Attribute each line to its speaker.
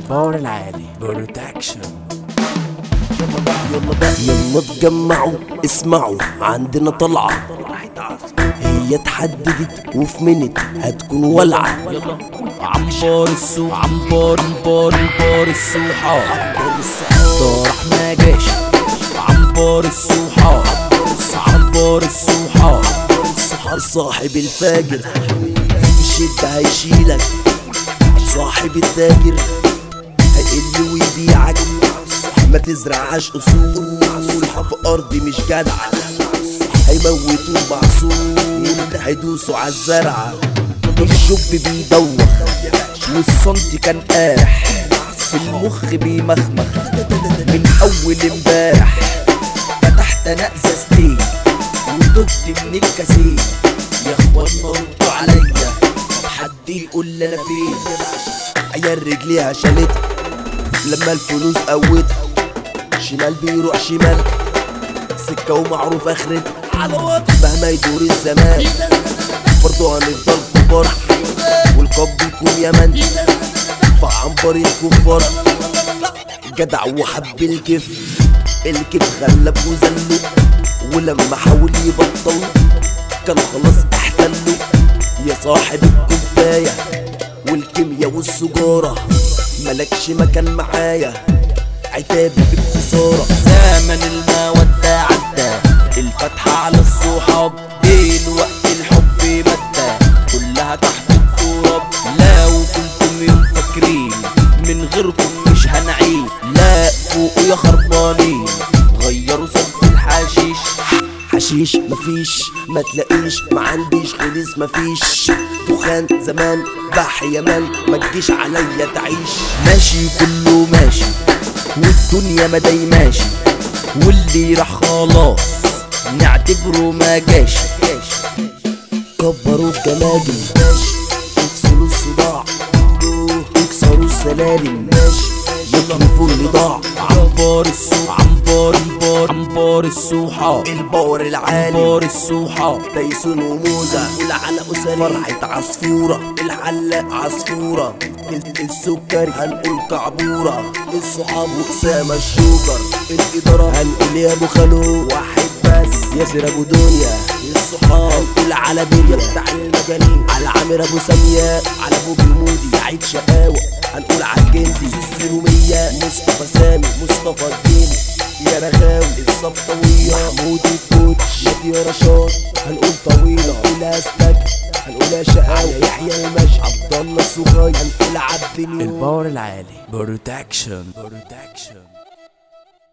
Speaker 1: الباور العالي بروتكشن
Speaker 2: يلا بقى يلا اتجمعوا اسمعوا عندنا طلعة هي اتحددت وفي منت هتكون ولعة
Speaker 1: عنبر السوق عنبر البار البار السوحة طارح ما جاش عنبر السوحة عنبر السوحة
Speaker 2: صاحب الفاجر في الشدة هيشيلك صاحب التاجر هيقل ويبيعك ما تزرعش اصول في ارض مش جدعة هيموتوا بعصول هيدوسوا عالزرعة الشوب بيدوخ والصمت كان قارح في المخ بيمخمخ من اول امبارح فتحت انا ازازتين وتهت من الكاسين يا اخوانا ردوا عليا حد يقول لي انا فين عيال رجليها شالتها لما الفلوس قوتها شمال بيروح شمال سكة ومعروف اخرتها مهما يدور الزمان برضو هنفضل كبار والقب يكون يمن فعنبر الكفار جدع وحب الكيف الكيف غلب وزله ولما حاول يبطل كان خلاص احتله يا صاحب الكوباية والكيميا والسجارة ملكش مكان معايا عتابي في الخسارة
Speaker 1: زمن المودة عدى الفتحة على الصحاب دلوقتي الحب مادة كلها تحت التراب لو كنتم يوم فاكرين من غيركم مش هنعيش لا فوقوا يا خربانين غيروا صف الحشيش
Speaker 2: حشيش مفيش ما تلاقيش ما عنديش خليص مفيش دخان زمان بح يمان ما تجيش عليا تعيش
Speaker 1: ماشي كله ماشي والدنيا ما دايماشي واللي راح خلاص نعتبره ما جاش
Speaker 2: كبروا الجماجم ماشي يفصلوا الصداع يكسروا السلالم ماشي يطلبوا اللي ضاع
Speaker 1: عنبر السوق عنبر البار عنبر السوحة
Speaker 2: الباور العالي
Speaker 1: عنبر السوحة
Speaker 2: تيسون وموزة العلى أسري فرحة عصفورة الحلاق عصفورة ال- السكري هنقول كعبورة الصحاب وأسامة الشوكر الإدارة هنقول يا أبو خلو واحد بس ياسر أبو دنيا الصحاب هنقول على بيليا بتاع المجانين على عامر أبو سمية على أبو بيمودي سعيد شقاوة هنقول على الجندي السلومية مصطفى سامي مصطفى الديني يا رغاوي الصفطوية محمود الكوتش نادي يا رشاد هنقول طويلة هنقول استك هنقول يا شقاوة يحيى المشي عبد الله الصغير هنقول عبد النور
Speaker 1: الباور العالي بروتكشن بروتكشن